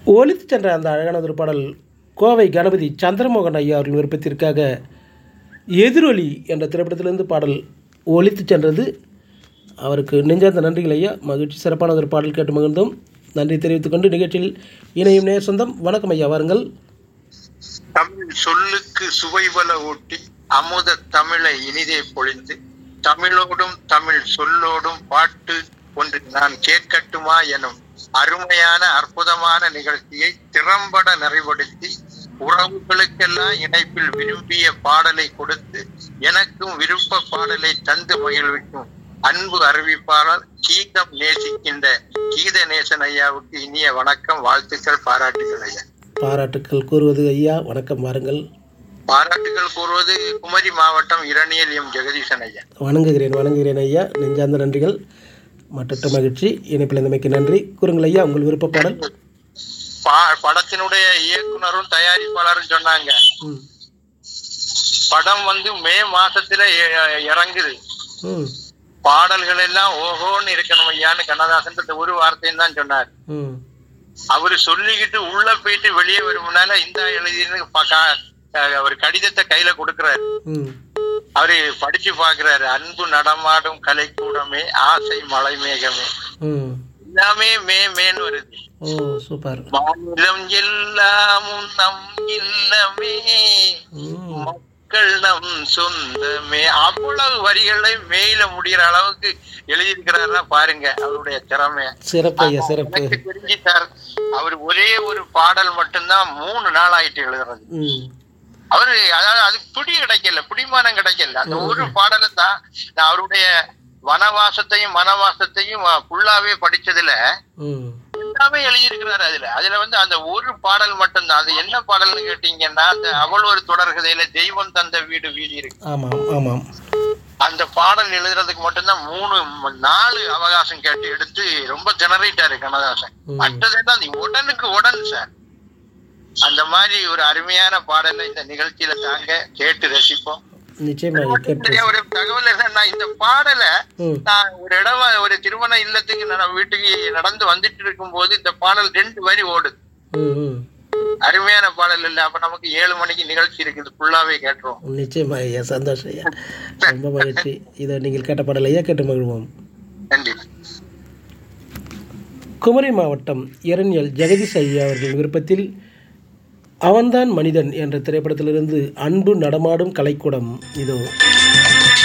ஒலித்து சென்ற அந்த அழகான ஒரு பாடல் கோவை கணபதி சந்திரமோகன் ஐயா அவர்களின் விருப்பத்திற்காக எதிரொலி என்ற திரைப்படத்திலிருந்து பாடல் ஒலித்து சென்றது அவருக்கு நெஞ்சார்ந்த நன்றிகள் ஐயா மகிழ்ச்சி சிறப்பான ஒரு பாடல் கேட்டு மகிழ்ந்தோம் நன்றி தெரிவித்துக் கொண்டு நிகழ்ச்சியில் இணையும் நேர் சொந்தம் வணக்கம் ஐயா வாருங்கள் தமிழ் சொல்லுக்கு சுவைபல ஊட்டி அமுத தமிழை இனிதே பொழிந்து தமிழோடும் தமிழ் சொல்லோடும் பாட்டு ஒன்று நான் கேட்கட்டுமா எனும் அருமையான அற்புதமான நிகழ்ச்சியை திறம்பட நிறைவுபடுத்தி உறவுகளுக்கெல்லாம் இணைப்பில் விரும்பிய பாடலை கொடுத்து எனக்கும் விருப்ப பாடலை தந்து மகிழ்விக்கும் அன்பு அறிவிப்பாளர் கீதம் நேசிக்கின்ற கீத நேசன் ஐயாவுக்கு இனிய வணக்கம் வாழ்த்துக்கள் பாராட்டுகள் ஐயா பாராட்டுக்கள் கூறுவது ஐயா வணக்கம் வாருங்கள் பாராட்டுகள் கூறுவது குமரி மாவட்டம் இரணியல் எம் ஜெகதீசன் ஐயா வணங்குகிறேன் வணங்குகிறேன் ஐயா நெஞ்சார்ந்த நன்றிகள் மற்றற்ற மகிழ்ச்சி இணைப்பில் இருந்தமைக்கு நன்றி கூறுங்கள் ஐயா உங்கள் விருப்ப பாடல் பா- படத்தினுடைய இயக்குனரும் தயாரிப்பாளரும் சொன்னாங்க ம் படம் வந்து மே மாசத்துல இ- இறங்குது ம் பாடல்கள் எல்லாம் ஓஹோன்னு இருக்கணும் ஐயான்னு கண்ணதாசன் இந்த ஒரு வார்த்தையும் தான் சொன்னார் ம் அவரு சொல்லிக்கிட்டு உள்ள போயிட்டு வெளியே வருமுனால இந்த எழுதின்னு ப- கா- அவர் கடிதத்தை கையில கொடுக்கிறாரு ம் அவரு படிச்சு பாக்குறாரு அன்பு நடமாடும் கலைக்கூடமே ஆசை மலை மேகமே ம் எல்லாமே மே மேன்னு வருது ஓ சூப்பர் மாநிலம் எல்லாமும் நம் இல்லமே ம் மக்கள் நம் சொந்தமே அவ்வளவு வரிகளை மேல முடிகிற அளவுக்கு எழுதியிருக்கிறாருன்னா பாருங்க அவருடைய திறமைய சிறப்பு ஐயா சிறப்பு எனக்கு தெரிஞ்சு சார் அவர் ஒரே ஒரு பாடல் மட்டும்தான் மூணு நாள் ஆயிட்டு எழுதுறது ம் அவரு அதாவது அது பிடி கிடைக்கல பிடிமானம் கிடைக்கல அந்த ஒரு பாடலை தான் நான் அவருடைய வனவாசத்தையும் மனவாசத்தையும் ஃபுல்லாவே படிச்சதுல ம் எல்லாமே எழுதியிருக்கிறாரு அதுல அதுல வந்து அந்த ஒரு பாடல் மட்டும்தான் அது என்ன பாடல்னு கேட்டீங்கன்னா அந்த அவள் ஒரு தொடர்கதையில தெய்வம் தந்த வீடு வீடு இருக்கு ஆமாம் ஆமாம் அந்த பாடல் எழுதுறதுக்கு மட்டும்தான் மூணு ம- நாலு அவகாசம் கேட்டு எடுத்து ரொம்ப திணறிட்டாரு கண்ணதாசன் ம். மற்றதெல்லாம் அது உடனுக்கு உடன் சார் அந்த மாதிரி ஒரு அருமையான பாடலை இந்த நிகழ்ச்சியில தாங்க கேட்டு ரசிப்போம் நிச்சயமாக கேட்டு இதுல ஒரு தகவல் என்னன்னா இந்த பாடலை ம் நான் ஒரு இடம் ஒரு திருமண இல்லத்துக்கு நான் வீட்டுக்கு நடந்து வந்துட்டு இருக்கும் போது இந்த பாடல் ரெண்டு வரி ஓடுது ம் ம் அருமையான பாடல் இல்ல அப்ப நமக்கு ஏழு மணிக்கு நிகழ்ச்சி இருக்குது ஃபுல்லாவே கேட்டுருவோம் நிச்சயமாக ஐயா சந்தோஷம் ஐயா ரொம்ப மகிழ்ச்சி இதை நீங்கள் கேட்ட பாடல் ஐயா கேட்டு மகிழ்வோம் நன்றி குமரி மாவட்டம் இரண்யல் ஜெகதீஷ் ஐயா அவர்களின் விருப்பத்தில் அவன்தான் மனிதன் என்ற திரைப்படத்திலிருந்து அன்பு நடமாடும் கலைக்கூடம் இதோ